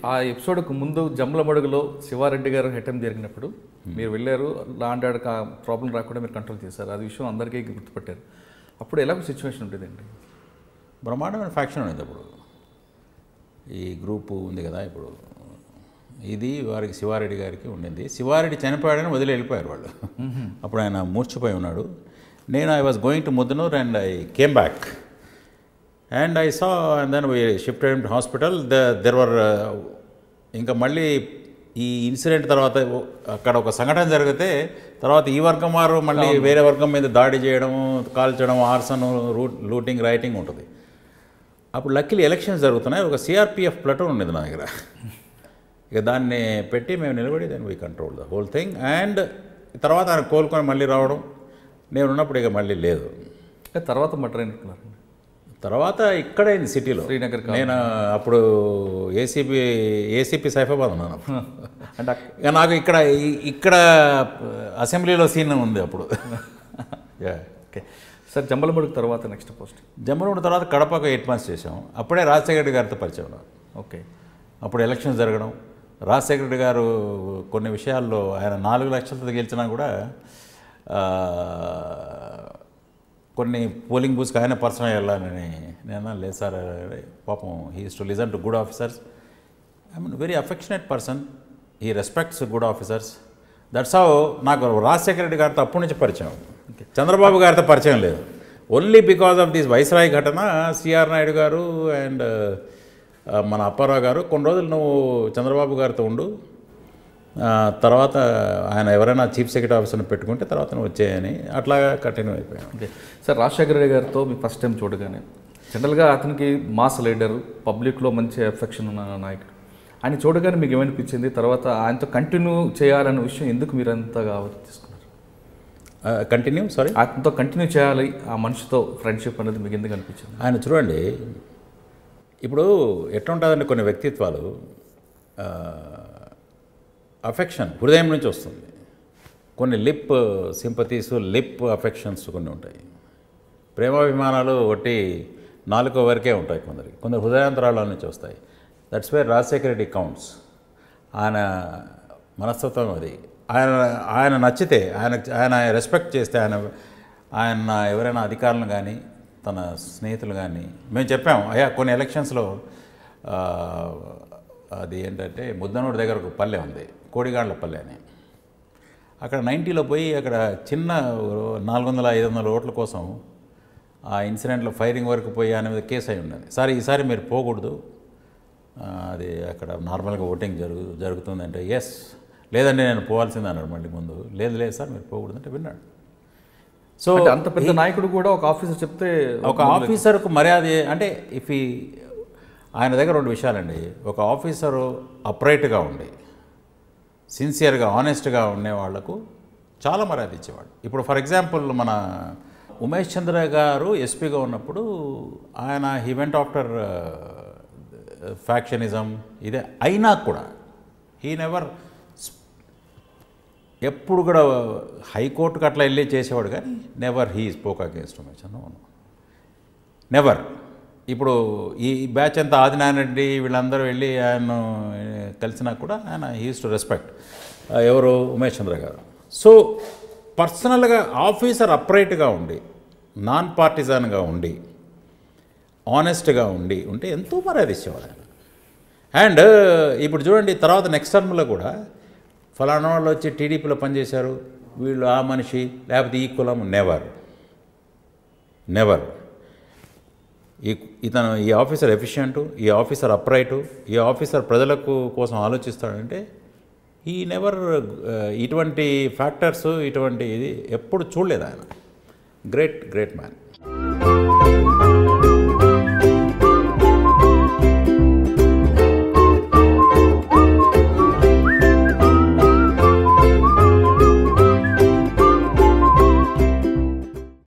ఆ ఎపిసోడ్కు ముందు జమ్మలమడుగులో శివారెడ్డి గారు హెటం జరిగినప్పుడు మీరు వెళ్ళారు లాండ్ ఆర్డర్ ప్రాబ్లం రాకుండా మీరు కంట్రోల్ చేశారు అది విషయం అందరికీ గుర్తుపట్టారు అప్పుడు ఎలాగో సిచ్యువేషన్ ఉండేదండి బ్రహ్మాండమైన ఫ్యాక్షన్ ఉంది అప్పుడు ఈ గ్రూపు ఉంది కదా ఇప్పుడు ఇది వారికి శివారెడ్డి గారికి ఉండింది శివారెడ్డి చనిపోయాడని వదిలి వెళ్ళిపోయారు వాళ్ళు అప్పుడు ఆయన మూర్చిపోయి ఉన్నాడు నేను I was going to Muddanur and I came back and I saw and then shift hospital the there were ఇంకా మళ్ళీ ఈ ఇన్సిడెంట్ తర్వాత అక్కడ ఒక సంఘటన జరిగితే తర్వాత ఈ వర్గం వారు మళ్ళీ వేరే వర్గం మీద దాడి చేయడం కాల్చడం ఆర్సన్ రూట్ లూటింగ్ రైటింగ్ ఉంటుంది అప్పుడు లక్కీలు ఎలక్షన్స్ జరుగుతున్నాయి ఒక సిఆర్పిఎఫ్ ప్లటూన్ ఉండేది నా దగ్గర ఇక దాన్ని పెట్టి మేము నిలబడి దాన్ని we control the whole thing and తర్వాత ఆయన కోలుకొని మళ్ళీ రావడం నేను ఉన్నప్పుడు ఇక మళ్ళీ లేదు ఇంకా తర్వాత మటర్ అయినట్టున్నారండి తర్వాత ఇక్కడే సిటీలో శ్రీనగర్ నేను అప్పుడు ఏసీపీ ఏసీపీ సైఫాబాద్ ఉన్నాను అప్పుడు. అంటే అక్- ఇక నాకు ఇక్కడ ఈ- ఇక్కడ అసెంబ్లీలో సీన్ ఉంది అప్పుడు Yeah. ఓకే సార్ జమ్మలమడుగు తర్వాత నెక్స్ట్ పోస్ట్ జమ్మలమూడి తర్వాత కడపకు ఎయిట్ మంత్స్ చేసాం అప్పుడే రాజశేఖర రెడ్డి గారితో పరిచయం నాకు. ఓకే అప్పుడు ఎలక్షన్స్ జరగడం రాజశేఖర రెడ్డి గారు కొన్ని విషయాల్లో ఆయన నాలుగు లక్షలతో గెలిచినా కూడా ఆ, కొన్ని పోలింగ్ బూత్స్కి ఆయన పర్సన్ వెళ్ళాలని నేను లేదు సార్ పాపం he's to listen to good officers I mean very affectionate person ఈ respects good officers that's how నాకు రాజశేఖర రెడ్డి గారితో అప్పటి నుంచి పరిచయం చంద్రబాబు గారితో పరిచయం లేదు only because of this Viceroy ఘటన సిఆర్ నాయుడు గారు అండ్ మన అప్పారావు గారు కొన్ని రోజులు నువ్వు చంద్రబాబు గారితో ఉండు ఆ, తర్వాత ఆయన ఎవరైనా చీఫ్ సెక్రటరీ ఆఫీసర్ని పెట్టుకుంటే తర్వాత నువ్వు వచ్చేయని అట్లాగా కంటిన్యూ అయిపోయాను ఓకే సార్ రాజశేఖర రెడ్డి గారితో మీ ఫస్ట్ టైం చూడగానే జనరల్గా అతనికి మాస్ లీడర్ పబ్లిక్లో మంచి ఎఫెక్షన్ ఉన్న నాయకుడు ఆయన చూడగానే మీకు ఏమనిపించింది తర్వాత ఆయనతో కంటిన్యూ చేయాలన్న విషయం ఎందుకు మీరు అంతగా ఆలోచిస్తున్నారు కంటిన్యూ సారీ ఆయనతో కంటిన్యూ చేయాలి ఆ మనిషితో ఫ్రెండ్షిప్ అనేది మీకు ఎందుకు అనిపించింది ఆయన చూడండి ఇప్పుడు ఎట్లుంటుందండి కొన్ని వ్యక్తిత్వాలు అఫెక్షన్ హృదయం నుంచి వస్తుంది కొన్ని లిప్ సింపతీస్ లిప్ అఫెక్షన్స్ కొన్ని ఉంటాయి ప్రేమాభిమానాలు ఒకటి నాలుగో వరకే ఉంటాయి కొందరికి కొందరు హృదయాంతరాల నుంచి వస్తాయి that's where Rajasekhara Reddy counts ఆయన మనస్తత్వం అది ఆయన ఆయన నచ్చితే ఆయన ఆయన రెస్పెక్ట్ చేస్తే ఆయన ఆయన ఎవరైనా అధికారులను కానీ తన స్నేహితులు కానీ మేము చెప్పాము అయ్యా కొన్ని ఎలక్షన్స్లో ఆ, అది ఏంటంటే ముద్దనూరు దగ్గర ఒక పల్లె ఉంది కోడిగాండ్ల పల్లె అని అక్కడ నైంటీలో పోయి అక్కడ చిన్న నాలుగు వందల ఐదు వందల ఓట్ల కోసం ఆ ఇన్సిడెంట్లో ఫైరింగ్ వరకు పోయి ఆయన మీద కేసు అయి ఉన్నది సార్ ఈసారి మీరు పోకూడదు ఆ, అది అక్కడ నార్మల్గా ఓటింగ్ జరుగు జరుగుతుందంటే ఎస్ లేదండి నేను పోవాల్సిందే అన్నాడు మళ్ళీ ముందు లేదు లేదు సార్ మీరు పోకూడదు అంటే విన్నాడు సో అంటే అంత పెద్ద నాయకుడు కూడా ఒక ఆఫీసర్ చెప్తే ఒక ఆఫీసర్కు మర్యాద అంటే ఇఫ్ ఈ ఆయన దగ్గర రెండు విషయాలండి ఒక ఆఫీసరు అప్రైట్గా ఉండి సిన్సియర్గా ఆనెస్ట్గా ఉండే వాళ్లకు చాలా మర్యాద ఇచ్చేవాడు ఇప్పుడు ఫర్ ఎగ్జాంపుల్ మన ఉమేష్ చంద్ర గారు ఎస్పీగా ఉన్నప్పుడు ఆయన హీ వెంట్ ఆఫ్టర్ ఫ్యాక్షనిజం ఇదే అయినా కూడా హీ నెవర్ ఎప్పుడు కూడా హైకోర్టుకు అట్లా వెళ్ళి చేసేవాడు కానీ never he spoke against Umesh అన్న నెవర్ ఇప్పుడు ఈ బ్యాచ్ అంతా ఆదినారాయణ రెడ్డి వీళ్ళందరూ వెళ్ళి ఆయన కలిసినా కూడా ఆయన హీస్ టు రెస్పెక్ట్ ఎవరు ఉమేష్ చంద్ర గారు సో పర్సనల్గా ఆఫీసర్ అప్రైట్గా ఉండి నాన్ పార్టిజాన్గా ఉండి ఆనెస్ట్గా ఉండి ఉంటే ఎంతో మర్యాద ఇచ్చేవాడు ఆయన అండ్ ఇప్పుడు చూడండి తర్వాత నెక్స్ట్ టర్మ్లో కూడా ఫలానా వాళ్ళు వచ్చి టీడీపీలో పనిచేశారు వీళ్ళు ఆ మనిషి లేకపోతే ఈ కులం నెవర్ నెవర్ ఈ ఇతను ఈ ఆఫీసర్ ఎఫిషియంట్ ఈ ఆఫీసర్ అప్రైటు ఈ ఆఫీసర్ ప్రజలకు కోసం ఆలోచిస్తాడంటే ఈ నెవర్ ఇటువంటి ఫ్యాక్టర్స్ ఇటువంటి ఇది ఎప్పుడు చూడలేదు ఆయన గ్రేట్ గ్రేట్ మ్యాన్